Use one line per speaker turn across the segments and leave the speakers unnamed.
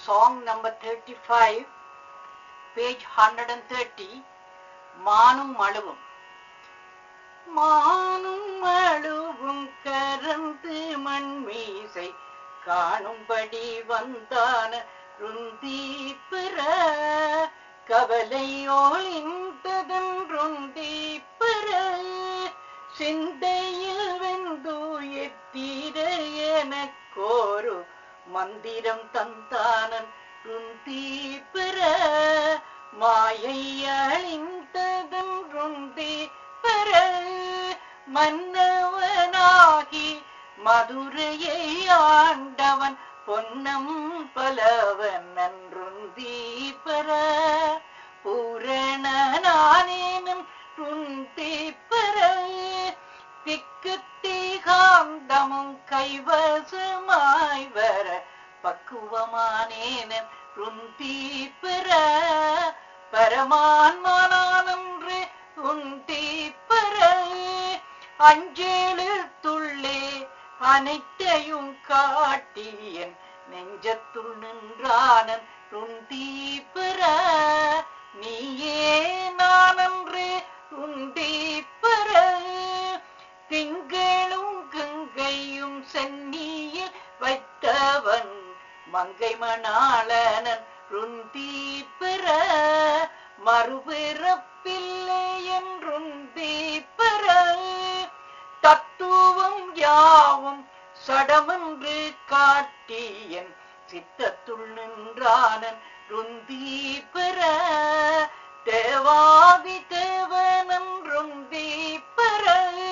song number 35, page 130, மானும் மழுவும் மானும் மழுவும் கரந்து மண்மீசை காணும்படி வந்தான ருந்தி பெற கவலை ஒளிந்ததன் ருந்தி பெற சிந்தையில் வெந்துயத்தீர எனக்கோரு மந்திரம் தந்தானன் ருந்தி பெற மாயை அழிந்ததன் ருந்தி பெற மன்னவனாகி மதுரையை ஆண்டவன் பொன்னம் பலவன் நன்றுந்தி பெற பூரணனானேனும் ருந்தி பெற திக்கு தீகாந்தமும் கைவசமாய் வர பக்குவமானேன ருந்தி பெற பரமான்மானன்று உந்தி பெற அஞ்செழுத்துள்ளே அனைத்தையும் காட்டியன் நெஞ்சத்துள் நின்றானன் ருந்தி பெற நீயே நானன்று உந்தி பெற திங்களும் கங்கையும் சென்னியில் வைத்தவன் மங்கை மணாளனன் ருந்தி பெற மறுபிறப்பில்லை என்றுந்தி பெற தத்துவம் யாவும் சடமென்று காட்டியன் சித்தத்துள் நின்றானன் ருந்தி பெற தேவாதி தேவனன் ருந்தி பெற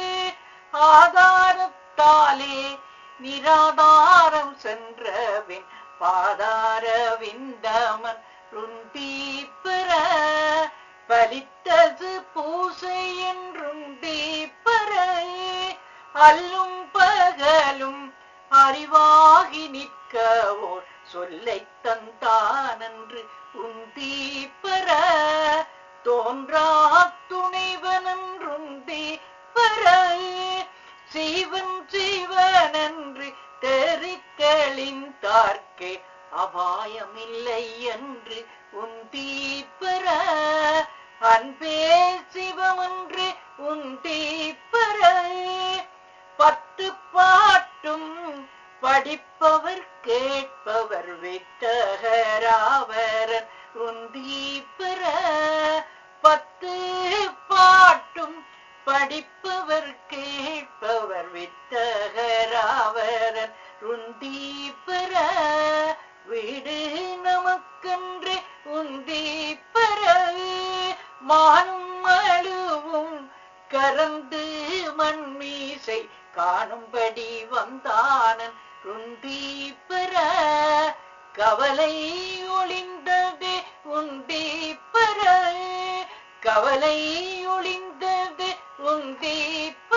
ஆதாரத்தாலே நிராதாரம் சென்றவின் பாதார விந்தமன் ருந்தி பெற பலித்தது பூசை என்றுந்தி பெற அல்லும் பகலும் அறிவாகி நிற்கவோர் சொல்லை தந்தானன்று உந்தி பெற தோன்றா துணைவனன்றுந்தி பெற சீவன் சீவனன்று தெரித்தெளிந்தார்க்கே அபாயமில்லை என்று உந்தி பெற அன்பே சிவமன்று உந்தி பெற பத்து பாட்டும் படிப்பவர் கேட்பவர் வித்தகராவரன் உந்தி பெற பத்து பாட்டும் படிப்பவர் கேட்பவர் வித்தகராவரன் ருந்தி பெற வீடு நமக்கென்று உந்தி பெற மானும் அழுவும் கறந்து மண்மீசை காணும்படி வந்தானன் ருந்தி பெற கவலை ஒளிந்தது உந்தி பெற கவலை ஒளிந்தது உந்தி